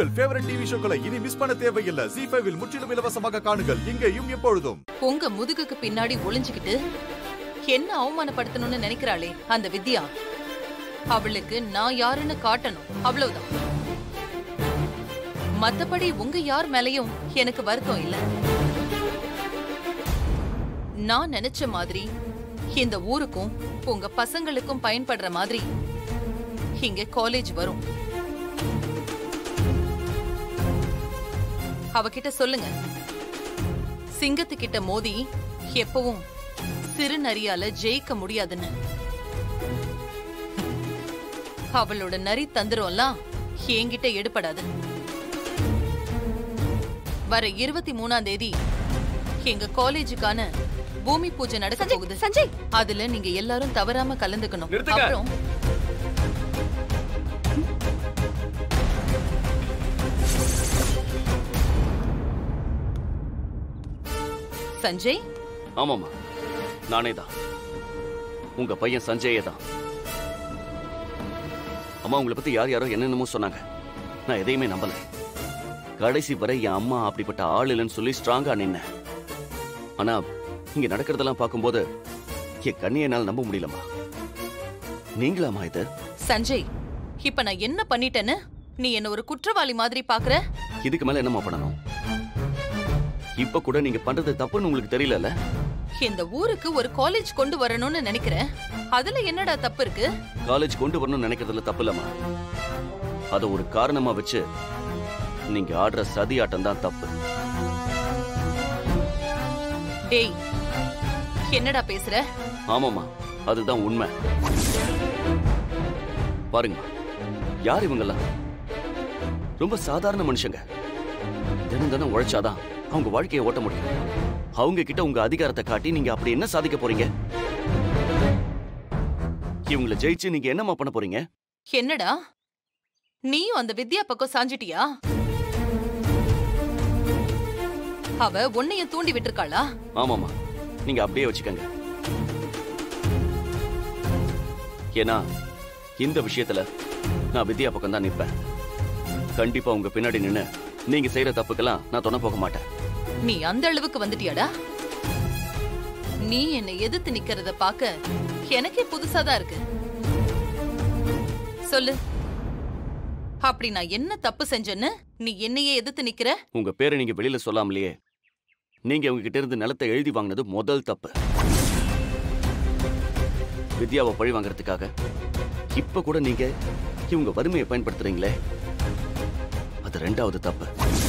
உங்கள் favourite TV ஷோக்களை இனி miss பண்ண தேவையில்லை ஜி ஃபைவில் முற்றிலும் இலவசமாக காணுங்கள் இங்கேயும் எப்பொழுதும் உங்க முதுகுக்கு பின்னாடி ஒளிஞ்சுக்கிட்டு என்ன அவமானப்படுத்தணும்னு நினைக்கிறாளே அந்த வித்யா அவளுக்கு நான் யாருன்னு காட்டணும் அவ்வளவுதான் மத்தபடி உங்க யார் மேலயும் எனக்கு வருத்தம் இல்ல நான் நினைச்ச மாதிரி இந்த ஊருக்கும் உங்க பசங்களுக்கும் பயன்படுற மாதிரி இங்க காலேஜ் வரும் அவகிட்ட சொல்லுங்க சிங்கத்துக்கிட்ட மோதி எப்பவும் சிறு நரியால ஜெயிக்க முடியாதுன்னு அவளோட நரி தந்திரம்லாம் என்கிட்ட எடுபடாது வர இருபத்தி மூணாம் தேதி எங்க காலேஜுக்கான பூமி பூஜை நடக்க போகுது சஞ்சய் அதுல நீங்க எல்லாரும் தவறாம கலந்துக்கணும் நிறுத்துங்க. அப்புறம் சஞ்சய் ஆமாம்மா நானே தான் உங்க பையன் சஞ்சயே தான் அம்மா உங்களை பத்தி யார் யாரோ என்னென்னமோ சொன்னாங்க நான் எதையுமே நம்பல கடைசி வரை என் அம்மா அப்படிப்பட்ட ஆள் இல்லைன்னு சொல்லி ஸ்ட்ராங்கா நின்னேன் ஆனா இங்க நடக்கிறதெல்லாம் பார்க்கும்போது என் கண்ணியை என்னால நம்ப முடியலம்மா நீங்களாம்மா இது சஞ்சய் இப்ப நான் என்ன பண்ணிட்டேன்னு நீ என்ன ஒரு குற்றவாளி மாதிரி பாக்குற இதுக்கு மேல என்னம்மா பண்ணணும் இப்ப கூட நீங்க பண்றது தப்புன்னு உங்களுக்கு தெரியலல்ல இந்த ஊருக்கு ஒரு காலேஜ் கொண்டு வரணும்னு நினைக்கிறேன் அதுல என்னடா தப்பு இருக்கு காலேஜ் கொண்டு வரணும்னு நினைக்கிறதுல தப்பு இல்லம்மா அதை ஒரு காரணமா வச்சு நீங்க ஆடுற சதி ஆட்டம் தான் தப்பு டேய் என்னடா பேசுற ஆமாமா அதுதான் உண்மை பாருங்க யார் இவங்கெல்லாம் ரொம்ப சாதாரண மனுஷங்க தினம் தினம் உழைச்சாதான் அவங்க வாழ்க்கையை ஓட்ட முடியும் அவங்க கிட்ட உங்க அதிகாரத்தை காட்டி நீங்க அப்படி என்ன சாதிக்க போறீங்க இவங்களை ஜெயிச்சு நீங்க என்னம்மா பண்ண போறீங்க என்னடா நீயும் அந்த வித்யா பக்கம் சாஞ்சிட்டியா அவ உன்னையும் தூண்டி விட்டுருக்காளா ஆமாமா நீங்க அப்படியே வச்சுக்கோங்க ஏன்னா இந்த விஷயத்துல நான் வித்யா பக்கம் தான் நிற்பேன் கண்டிப்பா உங்க பின்னாடி நின்னு நீங்க செய்யற தப்புக்கெல்லாம் நான் துணை போக மாட்டேன் நீ அந்த அளவுக்கு வந்துட்டியாடா நீ என்னை எதிர்த்து நிக்கிறத பாக்க எனக்கே புதுசாதான் இருக்கு சொல்லு அப்படி நான் என்ன தப்பு செஞ்சேன்னு நீ என்னையே எதிர்த்து நிக்கிற உங்க பேரை நீங்க வெளியில சொல்லாமலேயே நீங்க உங்க கிட்ட இருந்து நிலத்தை எழுதி வாங்கினது முதல் தப்பு வித்யாவை பழி வாங்குறதுக்காக இப்ப கூட நீங்க இவங்க வறுமையை பயன்படுத்துறீங்களே அது ரெண்டாவது தப்பு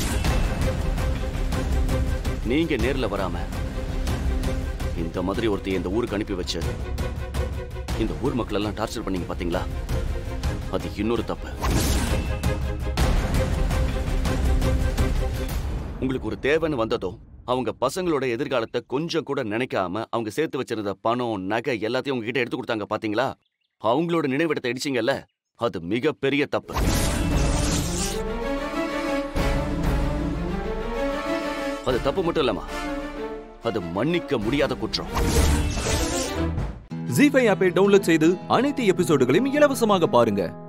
நீங்க நேர்ல வராம இந்த மாதிரி ஒருத்தைய இந்த ஊருக்கு அனுப்பி வச்சு இந்த ஊர் மக்கள் எல்லாம் டார்ச்சர் பண்ணீங்க பாத்தீங்களா அது இன்னொரு தப்பு உங்களுக்கு ஒரு தேவைன்னு வந்ததும் அவங்க பசங்களோட எதிர்காலத்தை கொஞ்சம் கூட நினைக்காம அவங்க சேர்த்து வச்சிருந்த பணம் நகை எல்லாத்தையும் உங்ககிட்ட எடுத்து கொடுத்தாங்க பாத்தீங்களா அவங்களோட நினைவிடத்தை இடிச்சீங்கல்ல அது மிகப்பெரிய தப்பு அது தப்பு மட்டும் இல்லம்மா அது மன்னிக்க முடியாத குற்றம் ஜி ஃபைவ் ஆப்பை டவுன்லோட் செய்து அனைத்து எபிசோடுகளையும் இலவசமாக பாருங்க